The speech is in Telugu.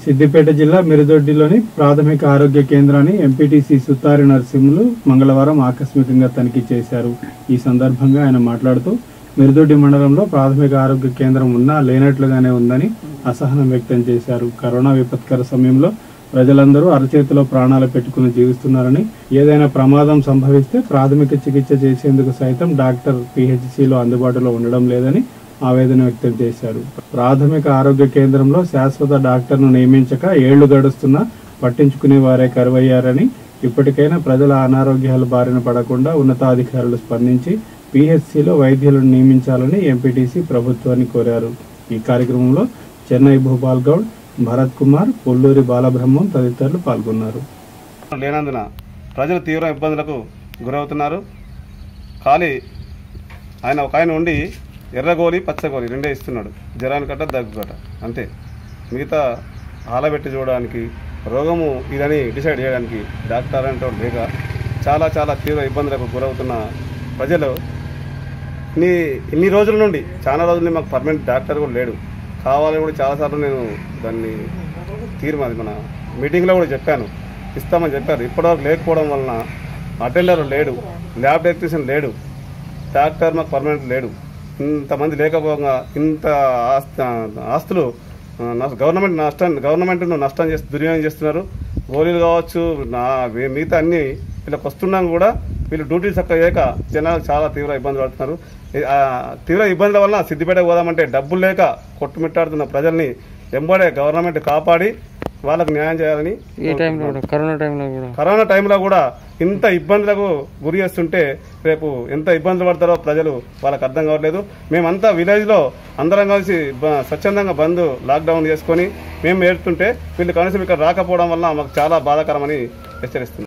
సిద్దిపేట జిల్లా మిరుదొడ్డిలోని ప్రాథమిక ఆరోగ్య కేంద్రాన్ని ఎంపీటీసీ సుతారి నరసింహులు మంగళవారం ఆకస్మికంగా తనిఖీ చేశారు ఈ సందర్భంగా ఆయన మాట్లాడుతూ మిరుదొడ్డి మండలంలో ప్రాథమిక ఆరోగ్య కేంద్రం ఉన్నా లేనట్లుగానే ఉందని అసహనం వ్యక్తం చేశారు కరోనా విపత్కర సమయంలో ప్రజలందరూ అరచేతిలో ప్రాణాలు పెట్టుకుని జీవిస్తున్నారని ఏదైనా ప్రమాదం సంభవిస్తే ప్రాథమిక చికిత్స చేసేందుకు సైతం డాక్టర్ పిహెచ్సిలో అందుబాటులో ఉండడం లేదని ఆవేదన వ్యక్తం చేశారు ప్రాథమిక ఆరోగ్య కేంద్రంలో శాశ్వత డాక్టర్ను నియమించక ఏళ్లు గడుస్తున్నా పట్టించుకునే వారే కరువయ్యారని ఇప్పటికైనా ప్రజల అనారోగ్యాల బారిన పడకుండా ఉన్నతాధికారులు స్పందించి పిహెచ్సిలో వైద్యులను నియమించాలని ఎంపీటీసీ ప్రభుత్వాన్ని కోరారు ఈ కార్యక్రమంలో చెన్నై భూపాల్ గౌడ్ భరత్ కుమార్ పొల్లూరి బాలబ్రహ్మం తదితరులు పాల్గొన్నారు లేనందున ప్రజలు తీవ్ర ఇబ్బందులకు గురవుతున్నారు ఖాళీ ఆయన ఒక ఆయన ఉండి ఎర్రగోలి పచ్చగోలి రెండే ఇస్తున్నాడు జ్వరానికట దగ్గుకట అంతే మిగతా ఆలబెట్టి చూడడానికి రోగము ఇదని డిసైడ్ చేయడానికి డాక్టర్ అంటే వాడు లేక చాలా చాలా తీవ్ర ఇబ్బందులకు గురవుతున్న ప్రజలు ఇన్ని ఇన్ని రోజుల నుండి చాలా రోజుల నుండి మాకు పర్మనెంట్ డాక్టర్ కూడా లేడు కావాలని కూడా చాలాసార్లు నేను దాన్ని తీర్మానం మన మీటింగ్లో కూడా చెప్పాను ఇస్తామని చెప్పారు ఇప్పటివరకు లేకపోవడం వలన అటెండర్ లేడు ల్యాబ్ టెక్నీషియన్ లేడు డాక్టర్ మాకు పర్మనెంట్ లేడు ఇంతమంది లేకపోగా ఇంత ఆస్తి ఆస్తులు ఆ, నష్ట- గవర్నమెంట్ నష్టం గవర్నమెంట్ను నష్టం చేస్తూ దుర్వినియోగం చేస్తున్నారు గోళీలు కావచ్చు నా వే- మిగతా అన్ని వీళ్ళకి వస్తున్నాం కూడా వీళ్ళు డ్యూటీ చక్కగా చేయక జనాలు చాలా తీవ్ర ఇబ్బంది పడుతున్నారు ఈ- ఆ తీవ్ర ఇబ్బందుల వలన సిద్దిపేట పోదామంటే డబ్బులు లేక కొట్టుమిట్టాడుతున్న ప్రజల్ని వెంబడే గవర్నమెంట్ కాపాడి వాళ్ళకు న్యాయం చేయాలని ఈ టైంలో కూడా కరోనా టైంలో కూడా కరోనా టైంలో కూడా ఇంత ఇబ్బందులకు గురి చేస్తుంటే రేపు ఎంత ఇబ్బందులు పడతారో ప్రజలు వాళ్ళకి అర్థం కావట్లేదు మేమంతా విలేజ్లో అందరం కలిసి బ- స్వచ్ఛందంగా బంద్ లాక్డౌన్ చేసుకొని మేము ఏడుతుంటే వీళ్ళు కనీసం ఇక్కడ రాకపోవడం వల్ల మాకు చాలా బాధాకరమని హెచ్చరిస్తుంది